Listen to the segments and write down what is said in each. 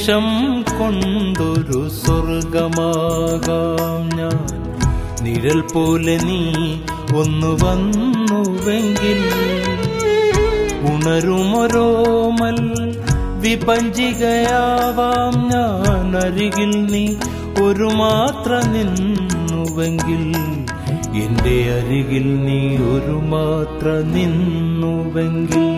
നിമിഷം കൊണ്ടൊരു സ്വർഗമാകാം ഞാൻ നിഴൽ പോലെ നീ ഒന്ന് വന്നുവെങ്കിൽ ഉണരുമൊരോമൽ വിപഞ്ചികയാവാം ഞാൻ അരികിൽ നീ ഒരു മാത്ര നിന്നുവെങ്കിൽ എന്റെ അരികിൽ നീ ഒരു മാത്ര നിന്നുവെങ്കിൽ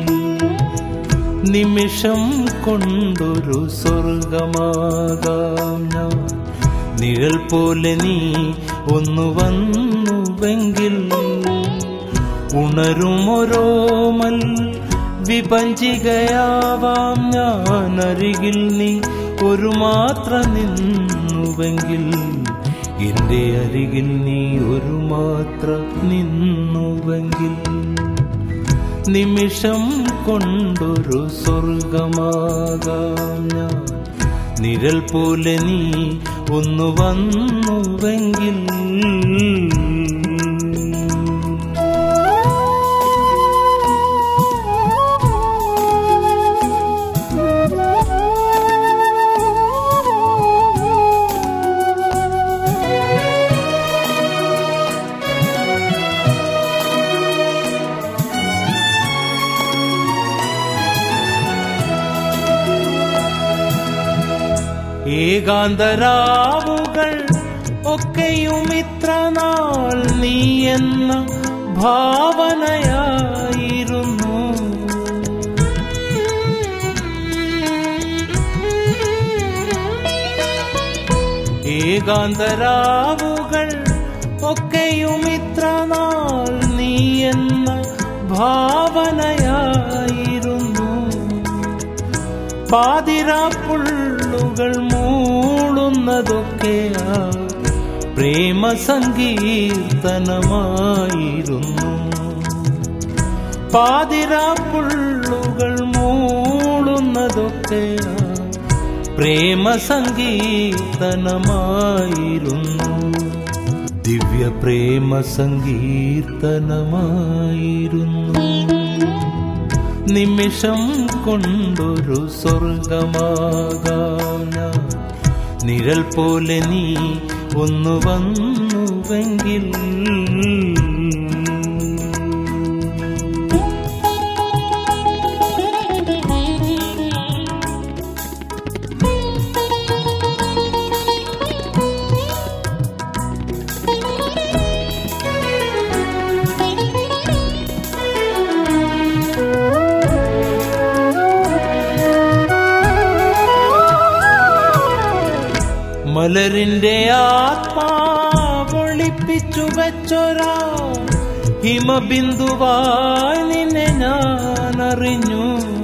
നിമിഷം കൊണ്ടൊരു സ്വർഗമാകാം ഞാൻ നിഴൽ പോലെ നീ ഒന്ന് വന്നുവെങ്കിൽ ഉണരുമൊരോമൽ വിപഞ്ചികയാവാം ഞാൻ അരികിൽ നീ ഒരു മാത്ര നിന്നുവെങ്കിൽ എന്റെ അരികിൽ നീ ഒരു മാത്ര നിന്നുവെങ്കിൽ നിമിഷം കൊണ്ടൊരു സ്വർഗമാകാം ഞാൻ നിഴൽ പോലെ നീ ഒന്ന് വന്നുവെങ്കിൽ ഏകാന്തരാവുകൾ ഒക്കെയും ഇത്ര നാൾ നീ എന്ന ഭാവനയായിരുന്നു ഏകാന്തരാവുകൾ ഒക്കെയും ഇത്ര നാൾ നീ എന്ന ഭാവനയായിരുന്നു പാതിരാപ്പുള്ളുകൾ മൂളുന്നതൊക്കെയാ പ്രേമ സങ്കീർത്തനമായിരുന്നു പാതിരാപ്പുള്ളുകൾ മൂളുന്നതൊക്കെയാ പ്രേമ സങ്കീർത്തനമായിരുന്നു ദിവ്യ പ്രേമ സങ്കീർത്തനമായിരുന്നു നിമിഷം കൊണ്ടൊരു സ്വർഗമാകാം ഞാൻ നിഴൽ പോലെ നീ ഒന്ന് വന്നുവെങ്കിൽ മലരിന്റെ ആത്മാവൊളിപ്പിച്ചു വെച്ചൊരാ ഹിമബിന്ദുവായി നിന്നെ ഞാൻ അറിഞ്ഞു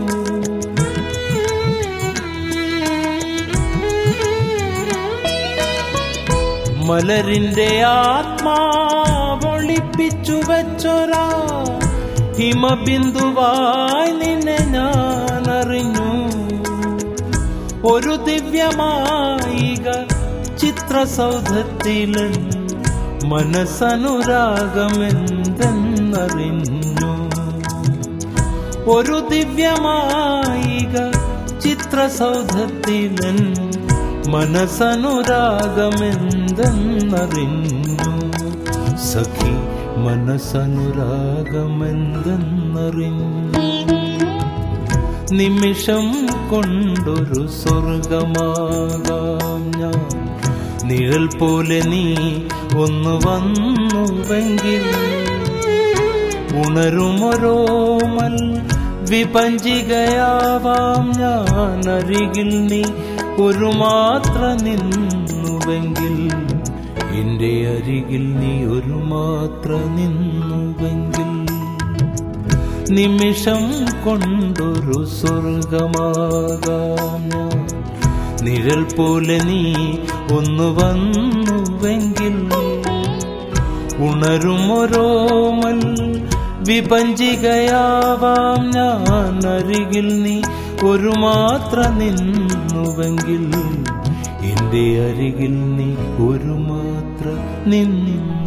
മലരിന്റെ ആത്മാവൊളിപ്പിച്ചു വെച്ചൊരാ ഹിമബിന്ദുവായി നിന്നെ ഞാൻ അറിഞ്ഞു ഒരു ദിവ്യമായിക ചിത്രസൗധത്തിലൻ മനസ്സനുരാഗമെന്തെന്നറിഞ്ഞു ഒരു ദിവ്യമായിക ചിത്രസൗധത്തിലൻ മനസ്സനുരാഗമെന്തെന്നറിഞ്ഞു സഖി മനസ്സനുരാഗമെന്തെന്നറിഞ്ഞു നിമിഷം കൊണ്ടൊരു സ്വർഗമാകാം ഞാൻ നിഴൽ പോലെ നീ ഒന്ന് വന്നുവെങ്കിൽ ഉണരുമൊരോമൽ വിപഞ്ചികയാവാം ഞാൻ അരികിൽ നീ ഒരു മാത്ര നിന്നുവെങ്കിൽ എന്റെ അരികിൽ നീ ഒരു മാത്ര നിന്നുവെങ്കിൽ നിമിഷം കൊണ്ടൊരു സ്വർഗമാകാം ഞാൻ നിഴൽ പോലെ നീ ഒന്ന് വന്നുവെങ്കിൽ ഉണരുമൊരോമൽ വിപഞ്ചികയാവാം ഞാൻ അരികിൽ നീ ഒരു മാത്ര നിന്നുവെങ്കിൽ എന്റെ അരികിൽ നീ ഒരു മാത്ര നിന്നു